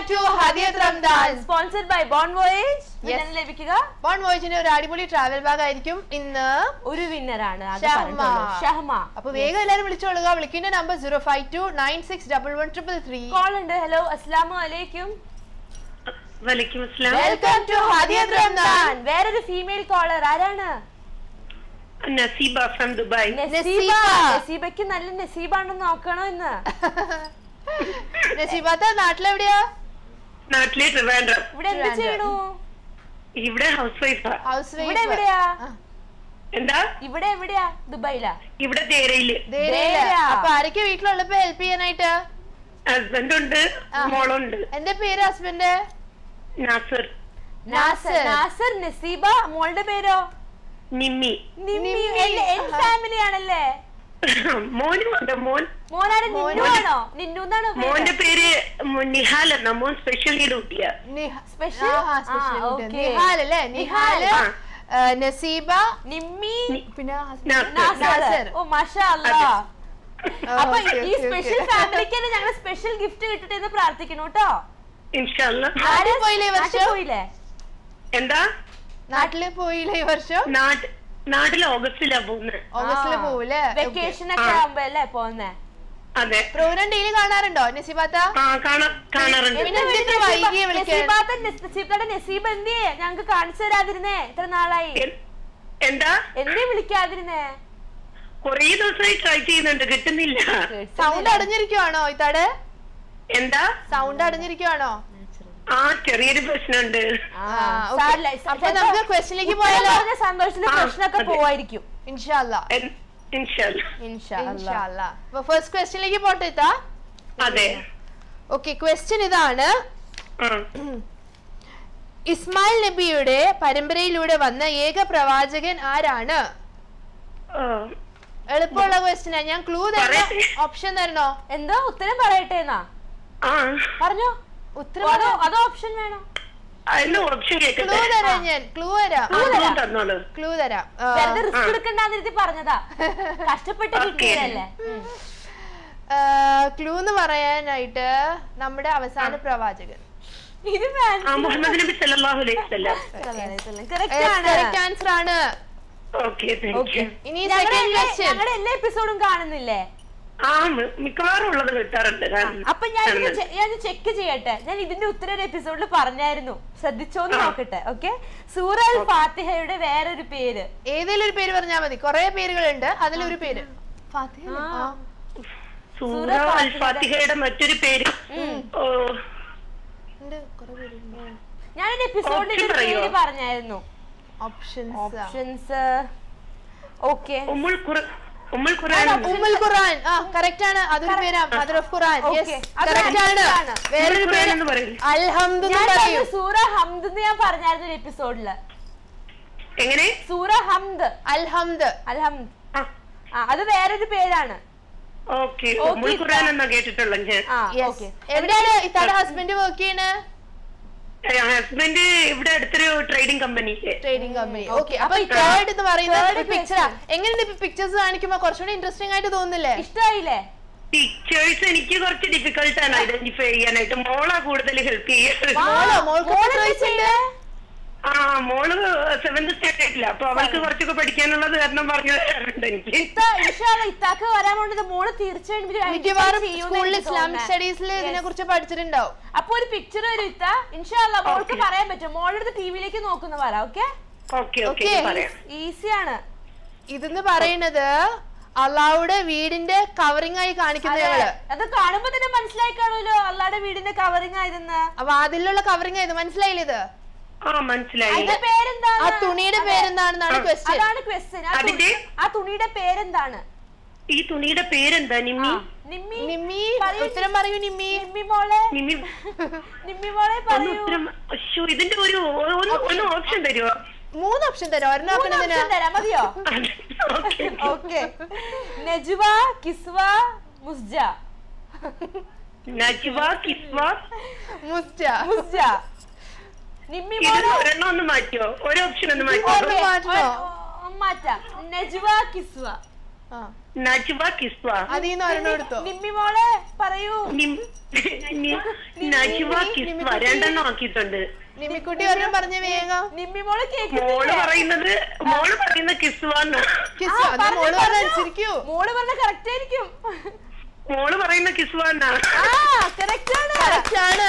Back to Hadiyat Ramadan sponsored by Bon Voyage Yes. ലഭിക്കുക Bon വോയിച്ചിന്റെ ഒരു അടിപൊളി ട്രാവൽ ബാഗ് ആയിരിക്കും ഇന്ന് ഒരു വിന്നറാണ് അത് ഷഹ്മ. പറഞ്ഞിട്ടുള്ളൂ. ഷഹ്മ അപ്പൊ വേഗം എല്ലാരും വിളിച്ചോളുക വിളിക്കുന്ന number zero five two nine six double one triple three call ഉണ്ട് ഹലോ അസ്സലാമു അലൈക്കും വലൈക്കും അസ്സലാം വെൽക്കം ടു ഹദിയത് റംദാൻ വേറൊരു ഫീമെയിൽ കോളർ ആരാണ് നസീബ ഫ്രം ദുബായ് നസീബ നസീബ. നസീബയ്ക്ക് നല്ല നസീബാണെന്ന് നോക്കണോ ഇന്ന് നസീബാത്ത നാട്ടിലെവിടെയാ നാട്ടിലെ ട്രിവാൻഡ്രം ഇവിടെ എന്ത് ട്രിവാൻഡ്രം. ചെയ്യണു ഇവിടെ ഹൗസ് വൈഫാ ഹൗസ് ഇവിടെ എവിടെയാ എന്താ ഇവിടെ എവിടെയാ ദുബായിലാ ഇവിടെ തേരയില് ദേര. അപ്പൊ ആരൊക്കെ വീട്ടിലുള്ളപ്പോ ഹെൽപ്പ് ചെയ്യാനായിട്ട് ഹസ്ബൻഡ് ഉണ്ട് മോളുണ്ട് എന്റെ പേര് ഹസ്ബൻഡ് നാസർ നാസർ. നാസർ നസീബ മോളുടെ പേരോ നിമ്മി നിമ്മി നിമ്മി. എന്റെ- എൻ ഫാമിലി ആണല്ലേ മോനും ഉണ്ട് മോൻ മോനാരെ മോന്. നിന്നു ആണോ നിന്നു എന്നാണോ മോന്റെ പേര് മോ- നിഹാൽ എന്ന മോൻ സ്പെഷ്യൽ നീഡ് കുട്ടിയാ Special? ആഹാ, special ആ, കുട്ടി. okay. നിഹാൽ അല്ലേ നിഹാല് ആ. ആ, നസീബ നിമ്മി പിന്നെ നാസർ. നാസർ നാസർ. ഓ മാഷാ അല്ലാ ആ, അപ്പൊ okay, ഈ okay, സ്പെഷ്യൽ okay. ഫാമിലിക്ക് തന്നെ ഞങ്ങൾ സ്പെഷ്യൽ ഗിഫ്റ്റ് കിട്ടട്ടെ എന്ന് പ്രാർത്ഥിക്കുന്നു കേട്ടോ ഇൻഷാല്ല നാട്ടിൽ പോയില്ലേ ഈ നാട്ടിൽ വർഷം പോയില്ലേ എന്താ നാട്ടില് പോയില്ലേ ഈ വർഷം നാട്ട് നാട്ടിൽ ഓഗസ്റ്റിലാ പോകുന്നത് ഓഗസ്റ്റില് പോകൂലേ വെക്കേഷൻ ഒക്കെ ആ. ആവുമ്പോ അല്ലേ പോന്നെ അതെ പ്രോഗ്രാം ഡെയിലി കാണാറുണ്ടോ നസീബാത്ത ആ കാണാ കാണാറുണ്ട് പിന്നെ എന്തിനാ വൈകിയ വിളിക്കാൻ? നസീബയുടെ നസീബ് എന്തിയേ ഞങ്ങക്ക് കാണിച്ചു തരാതിരുന്നേ ഇത്ര നാളായി എൻ- എന്താ എന്തേ വിളിക്കാതിരുന്നേ കൊറേ ദിവസമായി ട്രൈ ചെയ്യുന്നുണ്ട് കിട്ടുന്നില്ല സൗണ്ട് അടഞ്ഞിരിക്കുവാണോ ഇത്താട് എന്താ സൗണ്ട് അടഞ്ഞിരിക്കുവാണോ ആ ചെറിയൊരു പ്രശ്നമുണ്ട് ആ, okay. സാരില്ല. അപ്പൊ ചിലപ്പോ നമുക്ക് ക്വസ്റ്റിലേക്ക് ഉത്തരം പോയാലോ പറഞ്ഞ സന്തോഷത്തില് ആ, പ്രശ്നമൊക്കെ അതെ. പോവായിരിക്കും ഇൻഷാല്ല എൻ- ഇൻഷാല്ല ഇൻഷാല്ല അപ്പൊ ഫസ്റ്റ് ക്വസ്റ്റിലേക്ക് പോട്ടെ ഇത്താ അതെ ഓക്കെ ക്വസ്റ്റ്യൻ ഇതാണ് ആ ഇസ്മായിൽ നബിയുടെ പരമ്പരയിലൂടെ വന്ന ഏക പ്രവാചകൻ ആരാണ് ആ, എളുപ്പമുള്ള ക്വസ്റ്റ്യനാ ഞാൻ ക്ലൂ തരണോ പറയട്ടെ. ഓപ്ഷൻ തരണോ എന്തോ ഉത്തരം പറയട്ടെ എന്നാ ആ പറഞ്ഞോ ഉത്തരം അതോ അതോ ഓപ്ഷൻ വേണോ അതിന് ഓപ്ഷൻ ക്ലൂ കേൾക്കട്ടെ തരാം ഞാൻ ക്ലൂ തരാം ആ, clue തന്നോളൂ ക്ലൂ തരാം ആ, വെറുതെ റിസ്ക് ആ. എടുക്കണ്ടെന്ന് ഇരുത്തി പറഞ്ഞതാ കഷ്ടപ്പെട്ട് Okay. കിട്ടിയതല്ലേ ഉം. ആ, ക്ലൂ എന്ന് പറയാനായിട്ട് നമ്മുടെ അവസാന പ്രവാചകൻ ഇത് ആ മുഹമ്മദ് നബി സല്ലല്ലാഹു അലൈഹി വസല്ലം കറക്റ്റ് ആണ് കറക്റ്റ് ആൻസർ ആണ് ഓക്കെ താങ്ക് Okay. യു ഇനി ഞങ്ങളുടെ സെക്കൻഡ് എല്ലാ- ക്വസ്റ്റ്യൻ ഞങ്ങളുടെ എല്ലാ എപ്പിസോഡും കാണുന്നില്ലേ ആ മി- മിക്കവാറും ഉള്ളത് കിട്ടാറുണ്ട് കാരണം അപ്പൊ ഞാൻ ഞാൻ ചെക്ക് ചെയ്യട്ടെ ഞാൻ ഇതിന്റെ ഉത്തരം ഒരു എപ്പിസോഡിൽ പറഞ്ഞായിരുന്നു ശ്രദ്ധിച്ചോന്ന് ആ. നോക്കട്ടെ ഓക്കെ സൂറ അൽ ഫാത്തിഹയുടെ വേറൊരു പേര് ഏതെങ്കിലും ഒരു പേര് പറഞ്ഞാൽ മതി കുറെ പേരുകളുണ്ട് അതിലൊരു പേര് ഫാത്തിഹ അല്ലേ? ആ. ആ. സൂറ സൂറ അൽ ഫാത്തിഹയുടെ മറ്റൊരു പേര് ഓ ഉണ്ട് കുറെ പേരുണ്ട് ഞാൻ ഒരു എപ്പിസോഡിൽ Option ഒരു പേര് പറയോ? പറഞ്ഞായിരുന്നു ഓപ്ഷൻസ് ഓപ്ഷൻസ് ഓക്കെ ഉമ്മുൽ ഖുർ- ഉമ്മുൽ ഖുർആൻ ഉമ്മുൽ ഖുർആൻ ആ കറക്റ്റ് ആണ് അതൊരു പേരാ mother of Quran Okay. Yes അത് കറക്റ്റ് ആണ് correct ആണ്. വേറൊരു ഖുർആൻ പേര് എന്ന് പറയില്ലേ? അൽഹംദ് എന്ന് ഞാൻ പറയും പറഞ്ഞ സൂറ ഹംദ് എന്ന് ഞാൻ പറഞ്ഞായിരുന്നു ഒരു എപ്പിസോഡില് എങ്ങനെ സൂറ ഹംദ് അൽഹംദ് അൽഹംദ് ആ ആ അത് വേറൊരു പേരാണ് ഓക്കെ Okay, ഉമ്മുൽ ഖുർആൻ എന്നാ കേട്ടിട്ടുള്ള ഞാൻ ആ യെസ് ഓക്കെ എവിടെയാണ് ഇത്താടെ ഹസ്ബൻഡ് വർക്ക് ചെയ്യണേ ഹസ്ബൻഡ് ഇവിടെ അടുത്തൊരു ട്രേഡിംഗ് കമ്പനിയിലെ ട്രേഡിംഗ് കമ്പനി Okay. ഓക്കെ അപ്പൊ അപ്പൊ തേർഡ് എന്ന് third പറയുന്നത് question. പിക്ചറാ എങ്ങനെയുണ്ട് ഇപ്പൊ പിക്ചേഴ്സ് കാണിക്കുമ്പോ കുറച്ചുകൂടി ഇൻട്രസ്റ്റിംഗ് ആയിട്ട് തോന്നുന്നില്ലേ ഇഷ്ടായില്ലേ പിക്ചേഴ്സ് എനിക്ക് കുറച്ച് ഡിഫിക്കൽട്ട് ആണ് ഐഡന്റിഫൈ ചെയ്യാനായിട്ട് മോളാ കൂടുതൽ ഹെൽപ്പ് ചെയ്യാറ് മോളോ മോൾക്ക് മോള് എത്ര എന്ത് വയസ്സുണ്ട് ചെയ്യണേ? ആ മോള് സെവന്ത് സ്റ്റാൻഡേർഡില്ല അപ്പൊ അവൾക്ക് കുറച്ചൊക്കെ പഠിക്കാനുള്ളത് കാരണം പറഞ്ഞു തരാറുണ്ട് എനിക്ക് ഇത്ത ഇൻഷാല്ല ഇത്താക്ക് വരാൻ വേണ്ടത് മോള് തീർച്ചയായും ഇത് identify മിക്കവാറും ചെയ്യുമെന്ന് സ്കൂളിൽ എനിക്ക് ഇസ്ലാമിക് തോന്നുന്നേ. സ്റ്റഡീസിൽ ഇതിനെ Yes. കുറിച്ച് പഠിച്ചിട്ടുണ്ടാവും അപ്പൊ ഒരു പിക്ചർ വരും ഇത്ത ഇൻഷാല്ല മോൾക്ക് Okay. പറയാൻ പറ്റും മോളുടെ അടുത്ത് ടിവിയിലേക്ക് നോക്കുന്ന പറ ഓക്കെ ഓക്കെ ഓക്കെ Okay. പറയാം ഈസിയാണ് ഇതെന്ന് പറയുന്നത് അള്ളാഹുടെ വീടിന്റെ കവറിംഗ് ആയി കാണിക്കുന്ന ഞങ്ങള് അത് കാണുമ്പോ തന്നെ മനസ്സിലായി കാണുമല്ലോ അല്ലാടെ വീടിന്റെ കവറിങ് ആയതെന്ന് വാതിലുള്ള കവറിംഗ് ആയത് മനസ്സിലായില്ലേ ഇത് ആ മനസ്സിലായി അതിന്റെ പേരെന്താണ് ആ തുണിയുടെ പേരെന്താണെന്നാണ് ആ. ക്വസ്റ്റ്യൻ അതാണ് ക്വസ്റ്റ്യൻ അതിന്റെ? ആ തുണിയുടെ പേരെന്താണ് ഈ തുണിയുടെ പേരെന്താ നിമ്മി നിമ്മി നിമ്മി പറയൂ. ഉത്തരം പറയൂ നിമ്മി നിമ്മി മോളെ നിമ്മി നിമ്മി മോളെ ഒന്ന് പറയൂ ഉത്തരം അശ്ശോ ഇതിന്റെ ഒരു ഒന്ന് ഒന്ന് ഓപ്ഷൻ തരുമോ മൂന്ന് ഓപ്ഷൻ തരാം ഒരെണ്ണം മൂന്ന് നോക്കണതിന് option തരാം മതിയോ ഓക്കെ ഓക്കെ നജുവ കിസ്വ മുസ്ജ നജ്വ കിസ്വ മുസ്റ്റ മുസ്ജ നിമ്മി ഇത് മോളെ ഒരെണ്ണം ഒന്ന് മാറ്റിയോ ഒരു ഓപ്ഷൻ ഒന്ന് Okay. മാറ്റിയോ മാറ്റണോ? ഒ- ഒ- മാറ്റാം നജുവ കിസ്വ ആ നജ്വ കിസ്വ അതീന്ന് ഒരെണ്ണം എടുത്തോ നിമ്മി മോളെ പറയൂ നിം- നി- നജ്വ കിസ്വ രണ്ടെണ്ണം ആക്കിയിട്ടുണ്ട് നിമിക്കുട്ടി ഒരെണ്ണം പറഞ്ഞ വേഗം നിമ്മി മോളെ മോള് കേൾക്കുന്നില്ലേ പറയുന്നത് മോള് പറയുന്ന കിസ്വ എന്നാ കിസ് ആ, അത് പറഞ്ഞോ, മോള് പറഞ്ഞ പറഞ്ഞോ. അനുസരിക്കൂ മോള് പറഞ്ഞ കറക്റ്റ് ആയിരിക്കും മോള് പറയുന്ന കിസ്വ എന്നാ ആ കറക്റ്റ് ആണ് Correct ആണ്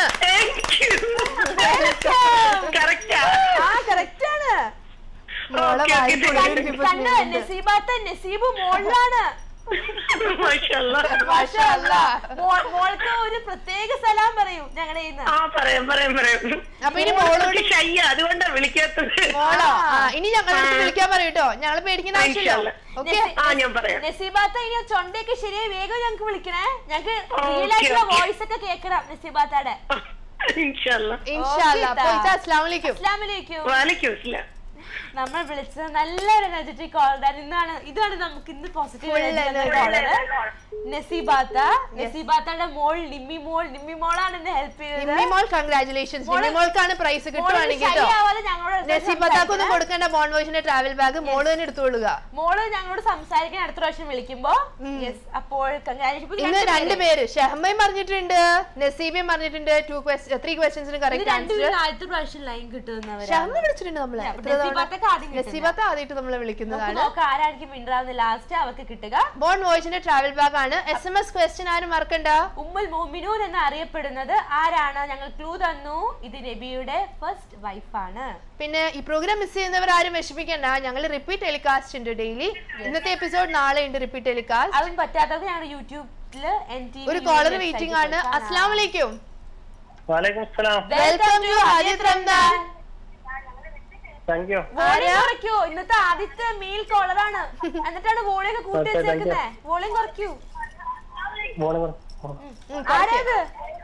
കറക്റ്റാ ആ കറക്റ്റ് ആണ് മോളെ ഓക്കേ, വായി ഓക്കേ, തുള്ളിയിരിക്കുമ്പോ കണ്ട സ്നേഹിതൻ. നസീബാത്ത നസീബ് മോളിലാണ് മാഷല്ലാ. മാഷാ അല്ലാ. മോൾ- മോൾക്ക് ഒരു പ്രത്യേക സലാം പറയൂ ഞങ്ങളുടെ ഇന്ന് ആ പറയാം പറയാം പറയാം അപ്പൊ ഇനി മോളോട് മോളോട് ഷയ്യ അതുകൊണ്ടാ വിളിക്കാത്തത് മോളോ ആ ഇനി ഞങ്ങളെ വിളിക്കാൻ പറയൂട്ടോ ഞങ്ങള് പേടിക്കുന്ന ആവശ്യമില്ല ഇൻഷാല്ലാ. ഓക്കെ ആ ഞാൻ പറയാം നസീബാത്ത ഇനി ചൊണ്ടയൊക്കെ ശരിയായി വേഗം ഞങ്ങക്ക് വിളിക്കണേ ഞങ്ങക്ക് ഓക്കേ, റിയൽ ആയിട്ടുള്ള ഓക്കേ. വോയിസ് ഒക്കെ കേൾക്കണം നസീബാത്തയുടെ ഇൻഷാല്ലാ ഇൻഷാല്ല ഓക്കേ, അപ്പൊ ട്ടാ. ഇത് അസ്ലാം വലൈക്കും അസ്ലാമലൈക്കും വാലിക്കും ഇസ്ലാം നമ്മൾ വിളിച്ചത് നല്ലൊരു എനർജറ്റിക് കോളർ ഇന്നാണ് ഇതാണ് നമുക്ക് ഇന്ന് Full പോസിറ്റീവ് energy. കോളർ നസീബാത്ത നസീബാത്തയുടെ മോൾ നിമ്മി മോൾ നിമ്മി മോളാണ് എന്നെ ഹെൽപ്പ് ചെയ്തത് നിമ്മി മോൾ കൺഗ്രാചുലേഷൻസ് മോള് നിമ്മി മോൾക്കാണ് പ്രൈസ് കിട്ടുവാണെങ്കിൽ കേട്ടോ ശരിയാവാതെ ഞങ്ങളോട് അടുത്ത് നസീബത്താക്കൊന്നും സംസാരിക്കണേ. കൊടുക്കേണ്ട ബോൺ വോയിസിന്റെ ട്രാവൽ ബാഗ് മോള് തന്നെ എടുത്തോളുക മോള് ഞങ്ങളോട് സംസാരിക്കാൻ അടുത്ത പ്രാവശ്യം വിളിക്കുമ്പോ യെസ് അപ്പോൾ congratulations. ഇന്ന് രണ്ട് രണ്ട് പേര്. പേര് ഷഹമ്മയും പറഞ്ഞിട്ടുണ്ട് നസീബയും പറഞ്ഞിട്ടുണ്ട് ടു ത്രീ ക്വസ്റ്റ്യൻസിന് ഇത് കറക്റ്റ് ആൻസർ രണ്ടുപേരും ആദ്യത്തെ പ്രാവശ്യം ലൈൻ കിട്ടുന്നവരാ ഷഹമ്മ വിളിച്ചിട്ടുണ്ട് നമ്മളെ എത്ര തവണ? നസീബാത്തൊക്കെ ആദ്യം കിട്ടുന്നത്. നസീബത്ത് ആദ്യമായിട്ട് നമ്മളെ നമുക്ക് വിളിക്കുന്നതാണ് നോക്കാം ആരായിരിക്കും മിണ്ടാവുന്ന ലാസ്റ്റ് അവർക്ക് കിട്ടുക ബോൺ വോയിസിന്റെ ട്രാവൽ ബാഗ് ആണ് എസ് എം എസ് ക്വസ്റ്റ്യൻ ആരും മറക്കണ്ട ഉമ്മുൽ മോമിനൂൻ എന്ന് അറിയപ്പെടുന്നത് ആരാണ് ഞങ്ങൾ ക്ലൂ തന്നു ഇത് നബിയുടെ ഫസ്റ്റ് വൈഫാണ് പിന്നെ ഈ പ്രോഗ്രാം മിസ് ചെയ്യുന്നവർ ആരും വിഷമിക്കണ്ട ഞങ്ങൾ റിപ്പീറ്റ് ടെലികാസ്റ്റ് ഉണ്ട് ഡെയിലി ഇന്നത്തെ എപ്പിസോഡ് നാളെ ഉണ്ട് റിപ്പീറ്റ് ടെലികാസ്റ്റ് അതും പറ്റാത്തത് ഞങ്ങളുടെ യൂട്യൂബില് എൻ ടി ഒരു കോളർ വെയിറ്റിംഗ് ആണ് അസ്ലാം വലൈക്കും വാലേക്കും സലാം welcome to Hadiyat Ramadan thank you volume കുറയ്ക്കോ ഇന്നത്തെ ആദ്യത്തെ മെയിൽ കോളറാണ് എന്നിട്ടാണ് വോളിയൊക്കെ കൂട്ടി Okay, thank you. വെച്ചേക്കുന്നേ വോളിയം കുറയ്ക്കൂ മോളെ ആരാത്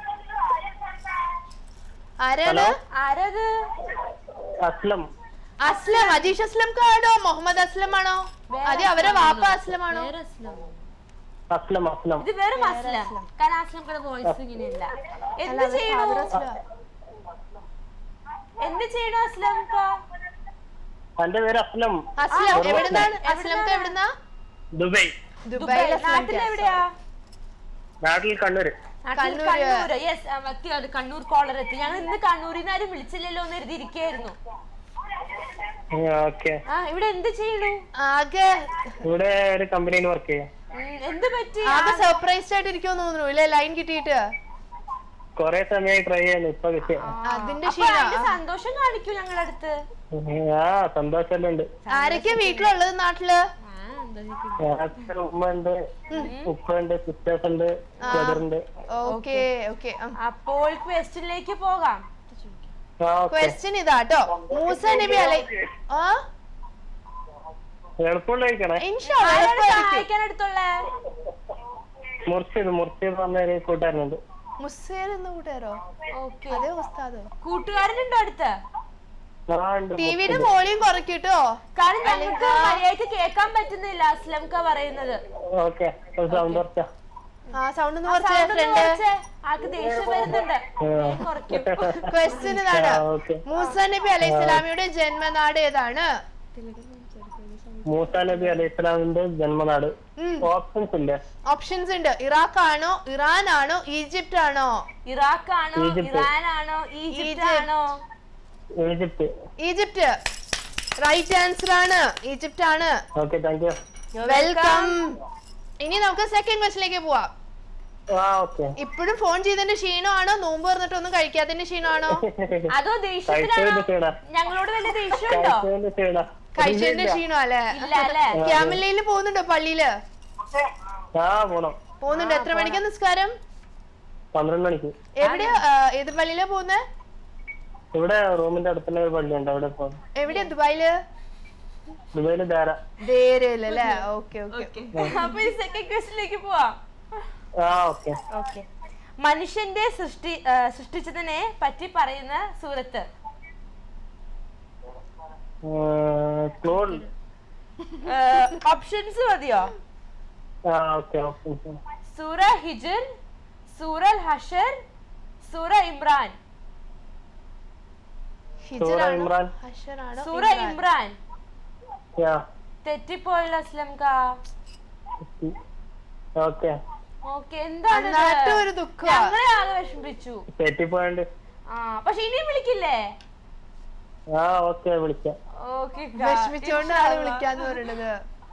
ആരാണ് ആരാത് അസ്ലം അസ്ലം അജീഷ് അസ്ലം കാണോ മുഹമ്മദ് അസ്ലം ആണോ അതെ അവരെ വാപ്പ അസ്ലം ആണോ വേറെ അസ്ലം. അസ്ലം അസ്ലം ഇത് വെറും അസ്ലം കാരണം അസ്ലംയുടെ വോയിസ് ഇങ്ങനെയല്ല എന്ത് ചെയ്യണു എന്ത് ചെയ്യണു അസ്ലം എന്റെ പേര് അസ്ലം അസ്ലം ആ, എവിടുന്നാണ് അസ്ലംക്ക് എവിടുന്നാ ദുബൈ ദുബായിൽ അസ്ലം നാട്ടിലെവിടെയാ നാട്ടിൽ കണ്ണൂര് നാട്ടിൽ കണ്ണൂര്. കണ്ണൂര് യെസ് കണ്ണൂർ കോളർ എത്തി ഞങ്ങൾ ഇന്ന് കണ്ണൂരിൽ നിന്ന് ആരും വിളിച്ചില്ലല്ലോ എന്ന് എഴുതിയിരിക്കായിരുന്നു ഓക്കെ ആ ഇവിടെ എന്ത് ചെയ്യണു ആകെ ഇവിടെ ഒരു കമ്പനിയിൽ വർക്ക് ചെയ്യാം ഉം, എന്ത് പറ്റി ആകെ സർപ്രൈസ്ഡ് ആയിട്ട് ഇരിക്കുമെന്ന് തോന്നുന്നു ഇല്ലേ ലൈൻ കിട്ടിയിട്ട് കൊറേ സമയമായി ട്രൈ ചെയ്യുന്നു ഇപ്പൊ കിട്ടിയ അതിന്റെ അപ്പൊ ക്ഷീണ അതിന്റെ സന്തോഷം കാണിക്കൂ ഞങ്ങളുടെ അടുത്ത് ആ സന്തോഷമെല്ലാം ഉണ്ട് ആരൊക്കെയാ വീട്ടിലുള്ളത് നാട്ടില് ഞങ്ങൾക്ക് ഉമ്മ ഉണ്ട് ഉപ്പ ഉണ്ട് സിസ്റ്റേഴ്സ് ഉണ്ട് ബ്രദർ ഉണ്ട് ഓക്കെ ഓക്കെ അപ്പോൾ ക്വസ്റ്റ്യനിലേക്ക് പോകാം ആ ഓക്കെ ക്വസ്റ്റ്യൻ ഇതാട്ടോ മൂസ നബി അലൈ ആ എളുപ്പമുണ്ടായിരിക്കണേ ഇൻഷാ ആരാണ് എളുപ്പമായിരിക്കും സഹായിക്കാൻ അടുത്തുള്ള മുർഷിദ് മുർഷിദ് പറഞ്ഞൊരു കൂട്ടുകാരനുണ്ട് മുസ്സേൽ എന്ന് കൂട്ടുകാരോ ഓക്കെ അതേ ഉസ്താദോ കൂട്ടുകാരനുണ്ടോ അടുത്ത് ആ ഉണ്ട് ടിവിയുടെ വോളിയം കുറയ്ക്കൂട്ടോ കാരണം ഞങ്ങൾക്ക് മര്യാദക്ക് കേൾക്കാൻ പറ്റുന്നില്ല അസ്ലംക പറയുന്നത് ഓക്കെ സൗണ്ട് കുറച്ചാ ആ സൗണ്ട് ഒന്ന് കുറച്ച് Sound ഒന്ന് ഫ്രണ്ട് കുറച്ചേ. ആൾക്ക് ദേഷ്യം വരുന്നുണ്ട് വേഗം കുറയ്ക്കും ക്വസ്റ്റ്യൻ ഇതാണ് ആ, okay. മൂസ നബി അലൈഹി സ്വലാമിയുടെ ജന്മനാട് ഏതാണ് മൂസാ നബി അലൈഹി ഇസ്ലാമിന്റെ ജന്മനാട് ഓപ്ഷൻസ് ഇല്ലേ ഓപ്ഷൻസ് ഉണ്ട് ഇറാഖ് ആണോ ഇറാൻ ആണോ ഈജിപ്റ്റ് ആണോ ഇറാഖ് ആണോ ഈജിപ്ത്. ഇറാൻ ആണോ ഈജിപ്റ്റ് ഈജിപ്ത്. ആണോ ഈജിപ്ത് ഈജിപ്റ്റ് റൈറ്റ് ആൻസർ ആണ് ഈജിപ്റ്റ് ആണ് ഓക്കെ താങ്ക് യു വെൽക്കം ഇനി നമുക്ക് സെക്കൻഡ് ക്വസ്റ്റിലേക്ക് പോവാം ആ ഓക്കെ ഇപ്പോഴും ഫോൺ ചെയ്തതിന്റെ ക്ഷീണമാണോ നോമ്പ് പറഞ്ഞിട്ട് ഒന്നും കഴിക്കാത്തതിന്റെ ക്ഷീണമാണോ അതോ കഴിച്ചതിന്റെ ദേഷ്യത്തിലാണോ ക്ഷീണ ഞങ്ങളോട് വലിയ ദേഷ്യമുണ്ടോ കഴിച്ചതിന്റെ ക്ഷീണ കഴിച്ചതിന്റെ ക്ഷീണം അല്ലേ ഇല്ല അല്ലേ ക്യാമലയിൽ പോകുന്നുണ്ടോ പള്ളിയില് ആ പോണം പോകുന്നുണ്ട് എത്ര മണിക്കാ നിസ്കാരം പന്ത്രണ്ട് മണിക്ക് എവിടെയാ ആ, ഏത് പള്ളിയിലാ പോകുന്നത് ഇവിടെ റൂമിന്റെ അടുത്തുള്ള ഒരു പള്ളിയുണ്ട് അവിടെ പോണം എവിടെയാ ദുബായില് ദുബൈയില് ധാര ദേരല്ലേ ഓക്കെ ഓക്കെ അപ്പൊ ഈ സെക്കൻഡ് ക്വസ്റ്റിലേക്ക് പോവാം ആ ഓക്കെ ഓക്കെ മനുഷ്യന്റെ സൃഷ്ടി ആ, സൃഷ്ടിച്ചതിനെ പറ്റി പറയുന്ന സൂറത്ത് ക്ലോൺ ഓപ്ഷൻസ് മതിയോ ആ ഓക്കെ ഓപ്ഷൻസ് സൂറ ഹിജർ സൂറ ഹഷർ സൂറ ഇമ്രാൻ ഹിജറാണോ ഇമ്രാൻ. ഹഷറാണോ സൂറ ഇമ്രാൻ യാ തെറ്റിപ്പോയല്ലോ അസ്ലം കാ ഓക്കെ ഓക്കെ എന്താണ് ഇത്? നന്നായിട്ട് ഒരു ദുഃഖം ഞങ്ങളെ ആകെ വിഷമിപ്പിച്ചു തെറ്റിപ്പോയണ്ട് ആ പക്ഷെ ഇനിയും വിളിക്കില്ലേ ആ ഓക്കെ വിളിക്കാം ഓക്കെ വിഷമിച്ചോണ്ട് ആള് വിളിക്കാന്ന് പറയണത്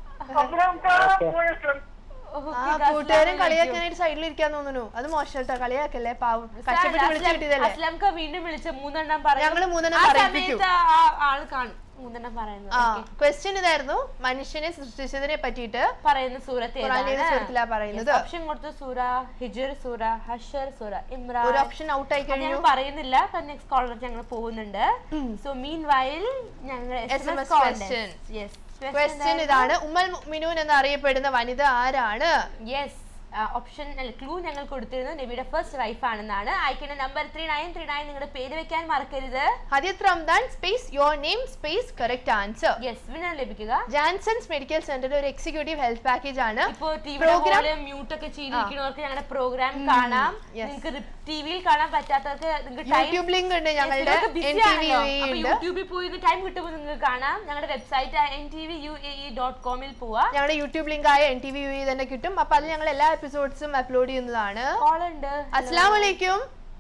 ആ ഓക്കെ കൂട്ടുകാരൻ കളിയാക്കാനായിട്ട് സൈഡിൽ ഇരിക്കാൻ തോന്നുന്നു അത് മോശം കേട്ടോ കളിയാക്കല്ലേ പാവം കഷ്ടപ്പെട്ട് വിളിച്ചു കിട്ടിയതല്ലേ അസ്ലംക വീണ്ടും വിളിച്ച മൂന്നെണ്ണം പറയും ഞങ്ങള് മൂന്നെണ്ണം ആ പറയിപ്പിക്കും. സമയത്ത് ആ ആള് കാണും മൂന്നെണ്ണം പറയുന്നത് ആ Okay. ക്വസ്റ്റ്യൻ ഇതായിരുന്നു മനുഷ്യനെ സൃഷ്ടിച്ചതിനെ പറ്റിയിട്ട് പറയുന്ന സൂറത്ത് ഖുറാനിലെ സൂറത്തിലാ പറയുന്നത്. ഓപ്ഷൻ കൊടുത്തു സൂറ ഹിജർ സൂറ ഹഷർ സൂറ ഇമ്രാൻ ഒരു ഓപ്ഷൻ ഔട്ട് ആയി അത് കഴിഞ്ഞു ഞങ്ങൾ പറയുന്നില്ല നെക്സ്റ്റ് കോളർ ഞങ്ങൾ പോകുന്നുണ്ട് സോ മീൻ വയൽ ഞങ്ങൾ SMS question. ക്വസ്റ്റ്യൻ ഇതാണ് ഉമ്മൽ മിനൂൻ എന്ന് അറിയപ്പെടുന്ന വനിത ആരാണ് യെസ് ഓപ്ഷൻ അല്ല ക്ലൂ ഞങ്ങൾ കൊടുത്തിരുന്നു നബിയുടെ ഫസ്റ്റ് വൈഫ് ആണെന്നാണ് അയക്കേണ്ട number three nine three nine നിങ്ങളുടെ പേര് വെക്കാൻ മറക്കരുത് Hadiyat Ramadan space your name space correct answer yes winner ലഭിക്കുക ജാൻസൺസ് മെഡിക്കൽ സെന്ററിന്റെ ഒരു എക്സിക്യൂട്ടീവ് ഹെൽത്ത് പാക്കേജ് ആണ് ഇപ്പോ ടിവിയുടെ Program- പോലെ മ്യൂട്ട് ഒക്കെ ചെയ്തിരിക്കുന്നവർക്ക് ഞങ്ങളുടെ പ്രോഗ്രാം കാണാം yes. നിങ്ങൾക്ക് ടിവിയിൽ കാണാൻ പറ്റാത്തവർക്ക് നിങ്ങൾക്ക് ടൈം യൂട്യൂബ് ലിങ്ക് ഉണ്ട് ഞങ്ങളുടെ എൻ ടി വി ഉണ്ട് യൂട്യൂബിൽ പോയി ടൈം കിട്ടുമ്പോൾ നിങ്ങൾക്ക് കാണാം ഞങ്ങളുടെ website N T V U A E dot കോമിൽ പോവാ ഞങ്ങളുടെ യൂട്യൂബ് ലിങ്ക് ആയ എൻ ടി വി യു തന്നെ കിട്ടും അപ്പൊ അത് ഞങ്ങൾ എല്ലാ എപ്പിസോഡ്സും അപ്ലോഡ് ചെയ്യുന്നതാണ് കോൾ ഉണ്ട് അസ്സാം വലൈക്കും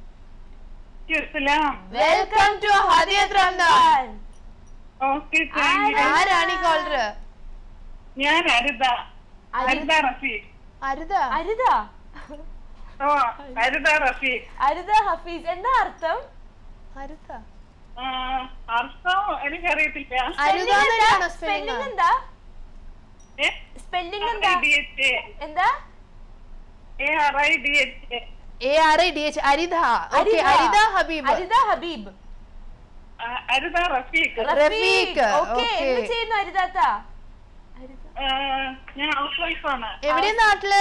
ഇസ്ലാം welcome to Hadiyat Ramadan okay ആരാണ് ഈ കോളർ ഞാൻ അരുത അരുത റഫീഖ് അരുത അരുത ഓ അരുത റഫീഖ് അരുത ഹഫീസ് എന്താ അർത്ഥം അരുത ആ, അർത്ഥം എനിക്കറിയത്തില്ല അരുത എന്നാണോ സ്പെല്ലിംഗ് സ്പെല്ലിംഗ് എന്താ ഏ? സ്പെല്ലിംഗ് എന്താ RIDHA. എന്താ A R I D H A. A R I D H Aritha okay Aritha. Aritha Habeeb Aritha Habeeb ആ, അരുത റഫീഖ് റഫീഖ്, ഓക്കെ okay. എന്ത് ചെയ്യുന്നു അരിതാത്ത ആ, ഞാൻ ഹൗസ് വൈഫാണ് എവിടെ നാട്ടില്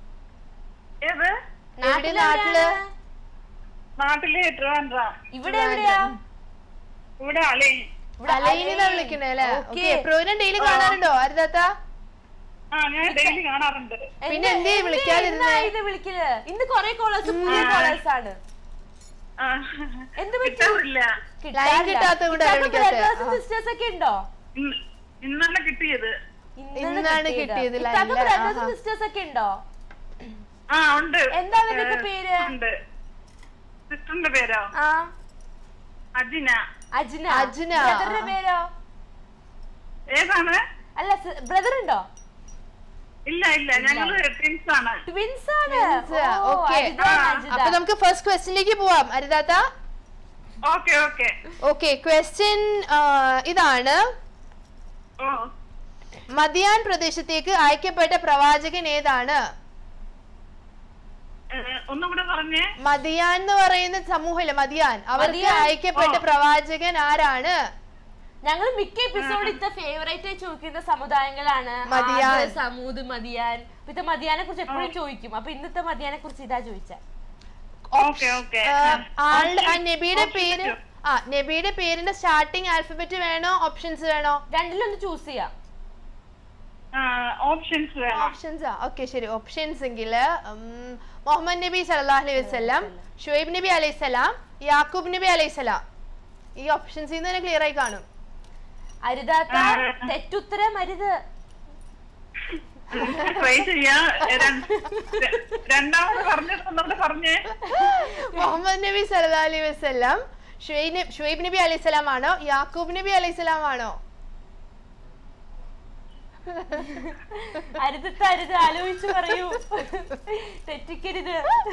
ഏത് എവിടെ നാട്ടില് നാട്ടിലെ ട്രിവാൻഡ്രം ഇവിടെ എവിടെയാ ഇവിടെ അലൈ ഇവിടെ അലൈനിന്നാ വിളിക്കണേ അല്ലേ Okay. ഓക്കെ പ്രോഗ്രാം ഡെയിലി കാണാറുണ്ടോ അരുതാത്ത ആ ഞാൻ ഡെയിലി കാണാറുണ്ട് പിന്നെ എന്തേ വിളിക്കാതിരുന്നേ? എന്നാ ഇത് വിളിക്കല് ഇന്ന് കൊറേ കോളേഴ്സ് പുതിയ കോളേഴ്സ് ആണ് ആ, എന്ത് പറ്റി കിട്ടാറില്ല Line കിട്ടാത്തത് കൊണ്ടാ വിളിക്കാത്തെ. ആ. സിസ്റ്റേഴ്സ് ഒക്കെ ഉണ്ടോ ഇന്ന് ഇന്നലെ കിട്ടിയത് ഇന്നാണ് കിട്ടിയത് line ല്. ബ്രദേഴ്സ് ആഹാ. സിസ്റ്റേഴ്സ് ഒക്കെ ഉണ്ടോ ആ ഉണ്ട് എന്താ അവരുടെയൊക്കെ ഏ, പേര്? ഉണ്ട് സിസ്റ്ററിന്റെ പേരോ ആ അജിന അജ്ന അജ്ന, ബ്രദറിന്റെ ആ. പേരോ ഏതാണ് അല്ല ബ്രദർ ഉണ്ടോ ഇല്ല ഇല്ല ഞങ്ങള് ട്വിൻസ് ആണ് ട്വിൻസ് ആണ് ഓ, ഓക്കെ അജിത, അജിത. അപ്പൊ നമുക്ക് ഫസ്റ്റ് ക്വസ്റ്റ്യനിലേക്ക് പോവാം അരുതാത്ത ഓക്കെ ഓക്കെ ഓക്കെ ക്വസ്റ്റ്യൻ ഇതാണ് ഓ മദിയാൻ പ്രദേശത്തേക്ക് അയക്കപ്പെട്ട പ്രവാചകൻ ഏതാണ് ഏ, ഒന്നും കൂടെ പറഞ്ഞേ മദിയാൻ എന്ന് പറയുന്ന സമൂഹമില്ല മദിയാൻ അവർക്ക് മദിയാൻ? അയക്കപ്പെട്ട ഓ. പ്രവാചകൻ ആരാണ് ഞങ്ങൾ മിക്ക എപ്പിസോഡ് ഇത്ത ഫേവറേറ്റ് ചോദിക്കുന്ന സമുദായങ്ങളാണ് മദിയാൻ. ആദ്, സമൂദ് മദിയാൻ ഇത്ത മദിയാനെ കുറിച്ച് എപ്പോഴും ചോദിക്കും അപ്പൊ ഇന്നത്തെ മദിയാനെ കുറിച്ച് ഇതാ ചോദിച്ച ഓക്കെ ഓക്കെ ആളുടെ ആ നബിയുടെ പേര് ആ നബിയുടെ പേരിന്റെ സ്റ്റാർട്ടിങ് ആൽഫബറ്റ് വേണോ ഓപ്ഷൻസ് വേണോ രണ്ടിലൊന്ന് ചൂസ് ചെയ്യാം ഓപ്ഷൻസ് വേണം ഓപ്ഷൻസ് ആ ഓക്കെ ശരി ഓപ്ഷൻസ് എങ്കിൽ മുഹമ്മദ് നബി സല്ലല്ലാഹു അലൈഹി വസല്ലം ഷുഹൈബ് നബി അലൈഹി സ്വലാം യാക്കൂബ് നബി അലൈഹി സ്വലാം ഈ ഓപ്ഷൻസിൽ നിന്ന് തന്നെ ക്ലിയർ ആയി കാണും അരുതാത്ത ആ. തെറ്റുത്തരം അരുത് ട്രൈ ചെയ്യാ രണ്ട്- രണ്ടാമത് പറഞ്ഞിട്ടുണ്ടോ പറഞ്ഞേ മുഹമ്മദ് നബി സല്ലല്ലാഹു അലൈഹി വസല്ലം ഷുഹൈബ് നബി- ഷുഹൈബ് നബി അലൈഹി സ്വലാം ആണോ യാക്കൂബ് നബി അലൈഹി സ്വലാം ആണോ അരുതത്ത് അരുത് ആലോചിച്ച് പറയൂ തെറ്റിക്കരുത്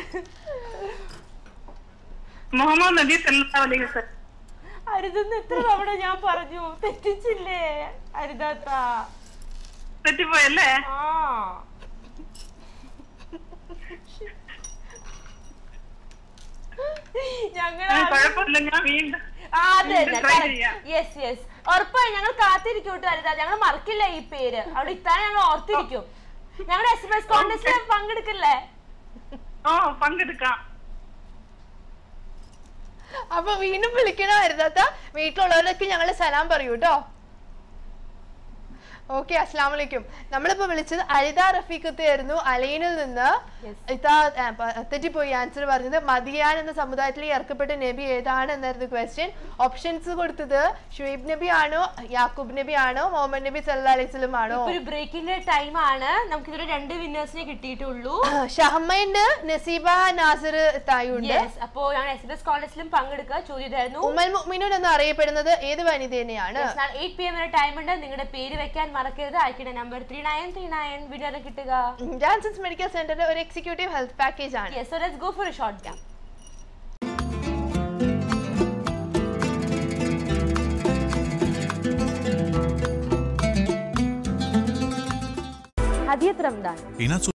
മുഹമ്മദ് നബി സല്ലല്ലാഹു അലൈഹി വസല്ലം അരുതെന്ന് എത്ര തവണ ഞാൻ പറഞ്ഞു തെറ്റിച്ചില്ലേ അരുതാത്ത തെറ്റിപ്പോയല്ലേ ആ ഞങ്ങൾ ആ, കുഴപ്പമില്ല ഞാൻ വീണ്ടും ആ, അതെ വീണ്ടും try ചെയ്യാം. യെസ് യെസ് ഉറപ്പായി ഞങ്ങൾ കാത്തിരിക്കും കേട്ടോ അരുതാ ഞങ്ങൾ മറക്കില്ല ഈ പേര് അവിടെ ഇത്താൻ ഞങ്ങൾ ഓർത്തിരിക്കും ഞങ്ങളുടെ എസ് എം എസ് കോൺടെസ്റ്റിൽ പങ്കെടുക്കില്ലേ ഓ പങ്കെടുക്കാം അപ്പൊ വീണ്ടും വിളിക്കണമായിരുന്നാത്ത വീട്ടിലുള്ളവരൊക്കെ ഞങ്ങള് സലാം പറയൂ കേട്ടോ ഓക്കെ അസ്സാം വലൈക്കും നമ്മളിപ്പോ വിളിച്ചത് അലിത റഫീഖത്തെ ആയിരുന്നു അലൈനിൽ നിന്ന് ഇതാ ആ, പ- തെറ്റിപ്പോയി ആൻസർ പറഞ്ഞത് മദിയാൻ എന്ന സമുദായത്തിൽ ഇറക്കപ്പെട്ട നബി ഏതാണ് എന്നായിരുന്നു ക്വസ്റ്റ്യൻ ഓപ്ഷൻസ് കൊടുത്തത് ഷുഹൈബ് നബി ആണോ യാക്കൂബ് നബി ആണോ മുഹമ്മദ് നബി സല്ലാ അലൈഹി സ്വലം ആണോ ഇപ്പൊ ഒരു ബ്രേക്കിന്റെ ടൈം ആണ് നമുക്ക് ഇതിൽ രണ്ട് വിന്നേഴ്സിനെ കിട്ടിയിട്ടുള്ളൂ ഷഹമ്മയുണ്ട് നസീബ നാസർ തായുണ്ട് യെസ് അപ്പോ ഞാൻ എസ് ബി എസ് കോളേജിലും പങ്കെടുക്കുക ചോദ്യമായിരുന്നു ഉമ്മൽ മുഅ്മിനൂൻ എന്ന് അറിയപ്പെടുന്നത് ഏത് വനിതേനെയാണ് എയ്റ്റ് പി എം വരെ ടൈം ഉണ്ട് നിങ്ങളുടെ പേര് വെക്കാൻ മറക്കരുത് അയക്കേണ്ട number three nine three nine വിന്നറെ കിട്ടുക ജാൻസൺസ് മെഡിക്കൽ സെന്ററിന്റെ ഒരു എക്സിക്യൂട്ടീവ് ഹെൽത്ത് പാക്കേജ് ആണ് yes so let's go for a short gap Hadiyat Ramadan Ina